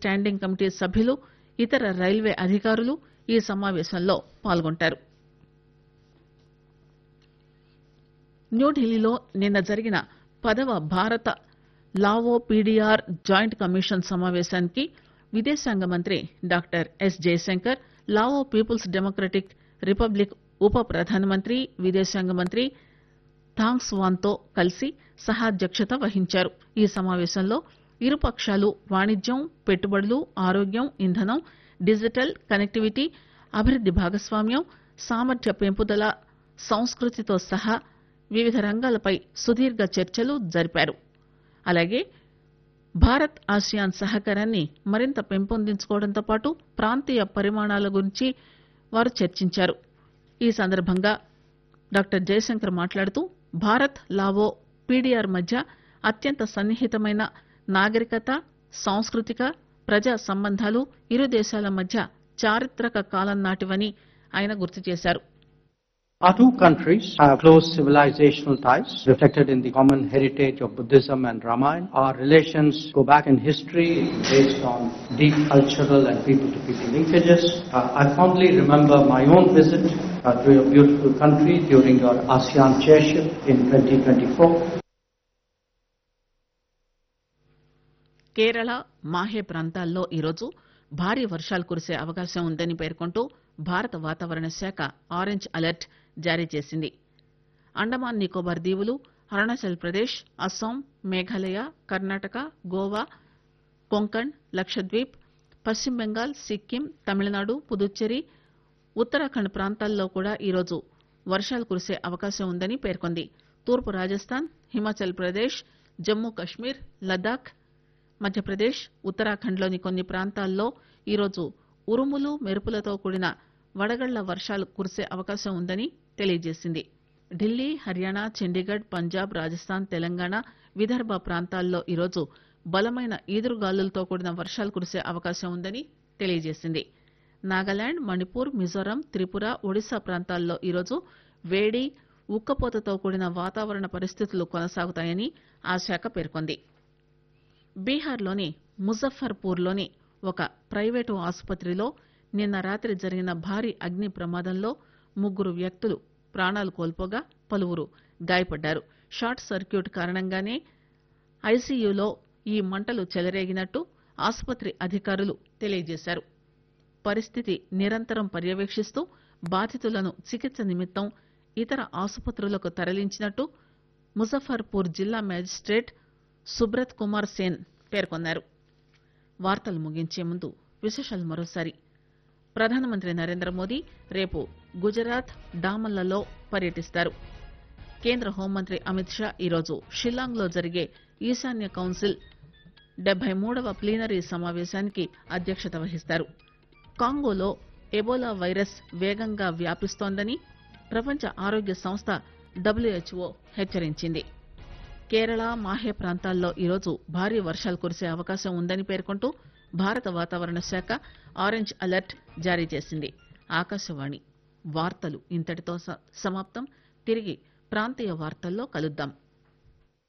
Standing committee సభ్యులు ఇతర railway అధికారులు ఈ సమావేశంలో పాల్గొంటారు న్యూఢిల్లీలో నిన్న జరిగిన పదవ భారత లావో పీడీఆర్ జాయింట్ కమిషన్ సమావేశానికి విదేశాంగ మంత్రి doctor S Jaishankar Lao people's democratic republic ఉప ప్రధానమంత్రి విదేశాంగ మంత్రి థాంగ్ స్వాన్తో కలిసి సహాధ్యక్షత వహించారు ఈ సమావేశంలో ఇరు పక్షాలు వాణిజ్యం పెట్టుబడులు ఆరోగ్యం ఇంధనం డిజిటల్ కనెక్టివిటీ అభివృద్ది భాగస్వామ్యం సామర్థ్య పెంపుదల సంస్కృతితో సహా వివిధ రంగాలపై సుదీర్ఘ చర్చలు జరిపారు అలాగే భారత్ ఆసియాన్ సహకారాన్ని మరింత పెంపొందించుకోవడంతో పాటు ప్రాంతీయ పరిమాణాల గురించి వారు చర్చించారు ఈ సందర్భంగా డాక్టర్ జయశంకర్ మాట్లాడుతూ భారత్ లావో పీడీఆర్ మధ్య అత్యంత సన్నిహితమైన నాగరికత సాంస్కృతిక ప్రజా సంబంధాలు ఇరు దేశాల మధ్య చారిత్రక కాలం నాటివని ఆయన గుర్తు చేశారు Our two countries have close civilizational ties reflected in the common heritage of Buddhism and Ramayana. Our relations go back in history based on deep cultural and people-to-people linkages. Uh, I fondly remember my own visit uh, to your beautiful country during your ASEAN chairship in 2024. Kerala Mahe ప్రాంతాల్లో ఈరోజు భారీ వర్షాలు కురిసే అవకాశం ఉందని పేర్కొంటూ భారత వాతావరణ శాఖ ఆరెంజ్ అలర్ట్ జారీ చేసింది అండమాన్ నికోబార్ దీవులు అరుణాచల్ ప్రదేశ్ అస్సాం మేఘాలయ కర్ణాటక గోవా కొంకణ్ లక్షద్వీప్ పశ్చిమ బెంగాల్ సిక్కిం తమిళనాడు పుదుచ్చేరి ఉత్తరాఖండ్ ప్రాంతాల్లో కూడా ఈరోజు వర్షాలు కురిసే అవకాశం ఉందని పేర్కొంది తూర్పు రాజస్థాన్ హిమాచల్ ప్రదేశ్ జమ్మూ కశ్మీర్ లద్దాఖ్ మధ్యప్రదేశ్ ఉత్తరాఖండ్లోని కొన్ని ప్రాంతాల్లో ఈరోజు ఉరుములు మెరుపులతో కూడిన వడగళ్ల వర్షాలు కురిసే అవకాశం ఉందని తెలియజేసింది ఢిల్లీ హర్యానా చండీగఢ్ పంజాబ్ రాజస్థాన్ తెలంగాణ విదర్భ ప్రాంతాల్లో ఈరోజు బలమైన ఈదురుగాలులతో కూడిన వర్షాలు కురిసే అవకాశం ఉందని తెలియజేసింది నాగాలాండ్ మణిపూర్ మిజోరాం త్రిపుర ఒడిశా ప్రాంతాల్లో ఈరోజు వేడి ఉక్కపోతతో కూడిన వాతావరణ పరిస్థితులు కొనసాగుతాయని ఆ శాఖ పేర్కొంది బీహార్లోని ముజఫర్పూర్లోని ఒక ప్రైవేటు ఆసుపత్రిలో నిన్న రాత్రి జరిగిన భారీ అగ్ని ప్రమాదంలో ముగ్గురు వ్యక్తులు ప్రాణాలు కోల్పోగా పలువురు గాయపడ్డారు షార్ట్ సర్క్యూట్ కారణంగానే ఐసీయూలో ఈ మంటలు చెలరేగినట్టు ఆసుపత్రి అధికారులు తెలియజేశారు పరిస్థితి నిరంతరం పర్యవేక్షిస్తూ బాధితులను చికిత్స నిమిత్తం ఇతర ఆసుపత్రులకు తరలించినట్టు ముజఫర్పూర్ జిల్లా మేజిస్ట్రేట్ సుబ్రత్ కుమార్ సేన్ పేర్కొన్నారు వార్తలు ముగించే ముందు విశేషాలు మరోసారి ప్రధానమంత్రి నరేంద్ర మోదీ రేపు గుజరాత్ డామన్లలో పర్యటిస్తారు కేంద్ర హోంమంత్రి అమిత్ షా ఈరోజు షిల్లాంగ్ లో జరిగే ఈశాన్య కౌన్సిల్ డెబ్బై మూడవ ప్లీనరీ సమావేశానికి అధ్యక్షత వహిస్తారు కాంగోలో ఎబోలా వైరస్ వేగంగా వ్యాపిస్తోందని ప్రపంచ ఆరోగ్య సంస్థ డబ్ల్యూహెచ్ఓ హెచ్చరించింది కేరళ మాహే ప్రాంతాల్లో ఈరోజు భారీ వర్షాలు కురిసే అవకాశం ఉందని పేర్కొంటూ భారత వాతావరణ శాఖ ఆరెంజ్ అలర్ట్ జారీ చేసింది ఆకాశవాణి వార్తలు ఇంతటితో స- సమాప్తం తిరిగి ప్రాంతీయ వార్తల్లో కలుద్దాం